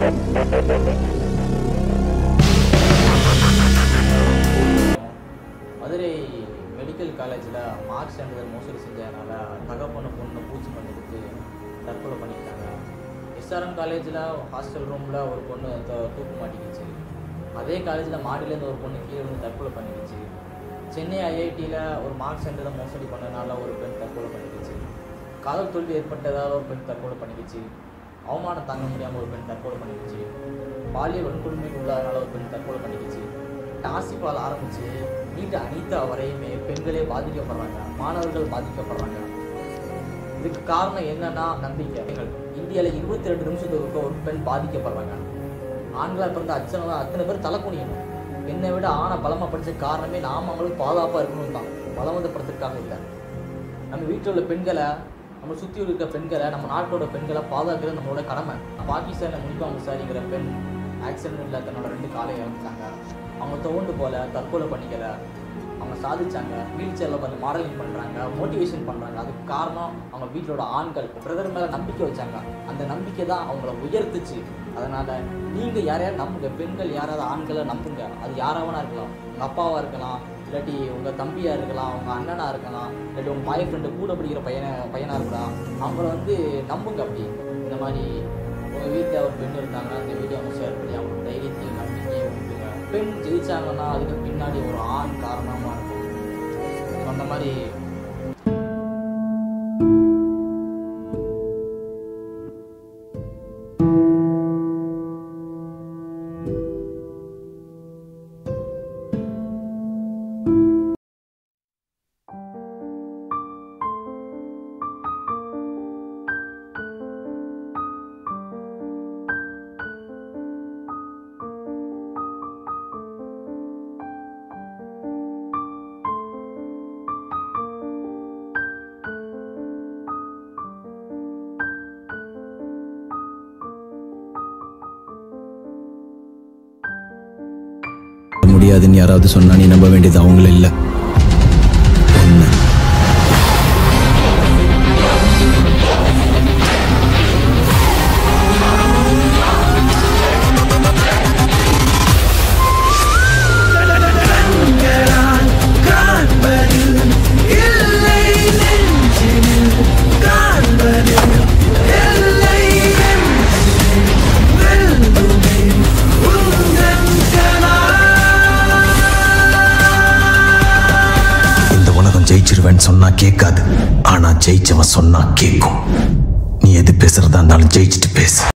Madurai medical காலேஜில் marks centre மோசடி செஞ்சதுனால தகப்பன பொண்ணு பூச்சி மருந்து கொடுத்து தற்கொலை பண்ணிக்கிட்டாங்க எஸ்ஆர்எம் காலேஜில் ஹாஸ்டல் ரூமில் ஒரு பொண்ணு த- தூக்கு மாட்டிக்கிச்சு அதே காலேஜில் மாடியிலேருந்து ஒரு பொண்ணு கீழே வந்து தற்கொலை பண்ணிக்கிச்சு சென்னை ஐஐடியில் ஒரு மார்க்ஸ் சென்டரை மோசடி பண்ணனால ஒரு பெண் தற்கொலை பண்ணிக்கிச்சு காதல் தோல்வி ஏற்பட்டதால் ஒரு பெண் தற்கொலை பண்ணிக்கிச்சு அவமானம் தாங்க முடியாமல் ஒரு பெண் தற்கொலை பண்ணிக்கிச்சு பாலியல் வன்கொடுமைக்கு உள்ளாதனால ஒரு பெண் தற்கொலை பண்ணிக்கிச்சு டாசிபால் ஆரம்பிச்சு நீட் அனைத்து வரையுமே பெண்களே பாதிக்கப்படுறாங்க மாணவர்கள் பாதிக்கப்படுறாங்க இதுக்கு காரணம் என்னன்னா நம்பிக்கை இந்தியாவில் இருபத்தி ரெண்டு நிமிஷத்துக்கு ஒரு பெண் பாதிக்கப்படுறாங்க ஆண்களாக பிறந்த அச்சனை அத்தனை பேர் தலை குனியணும் என்னை விட ஆணை பலமாக படிச்ச காரணமே நாம அவங்களுக்கு பாதுகாப்பாக இருக்கணும் தான் பலவந்தப்படுத்துறதுக்காக இல்லை நம்ம வீட்டில் உள்ள பெண்களை நம்ம சுற்றி இருக்க பெண்களை நம்ம நாட்டோட பெண்களை பாதுகாக்கிறது நம்மளோட கடமை பாகிஸ்தானில் முனிபா முசாரிங்கிற பெண் ஆக்சிடென்ட்ல தன்னோட ரெண்டு காலை இழந்துட்டாங்க அவங்க தோண்டு போல தற்கொலை பண்ணிக்கல அவங்க சாதிச்சாங்க வீல் சேரில் வந்து மாடலிங் பண்ணுறாங்க மோட்டிவேஷன் பண்ணுறாங்க அதுக்கு காரணம் அவங்க வீட்டோட ஆண்கள் பிரதர் மேலே நம்பிக்கை வச்சாங்க அந்த நம்பிக்கை தான் அவங்கள உயர்த்துச்சு அதனால் நீங்கள் யாரையாவது நம்புங்க பெண்கள் யாராவது ஆண்களை நம்புங்க அது யாராவனா இருக்கலாம் உங்கள் அப்பாவாக இருக்கலாம் இல்லாட்டி உங்கள் தம்பியாக இருக்கலாம் உங்கள் அண்ணனாக இருக்கலாம் இல்லாட்டி உங்கள் பாய் ஃப்ரெண்டு கூட படிக்கிற பையனை பையனாக இருக்கலாம் அவங்கள வந்து நம்புங்க அப்படி இந்த மாதிரி உங்கள் வீட்டில் ஒரு பெண் இருந்தாங்க அந்த வீடியோ அவங்க ஷேர் பண்ணி அவங்க தைரியத்தையும் நம்பிக்கையும் கொடுத்துங்க பெண் ஜெயிச்சாங்கன்னா அதுக்கு பின்னாடி ஒரு ஆண் காரணமாக இருக்கும் அந்த மாதிரி முடியாதுன்னு யாராவது சொன்னா நீ நம்ப வேண்டியது அவங்கள இல்ல ஒண்ணு இந்த உலகம் ஜெயிச்சிருவேன்னு சொன்னா கேட்காது ஆனா ஜெயிச்சவன் சொன்னா கேட்கும் நீ எது பேசுறதா இருந்தாலும் ஜெயிச்சுட்டு பேசு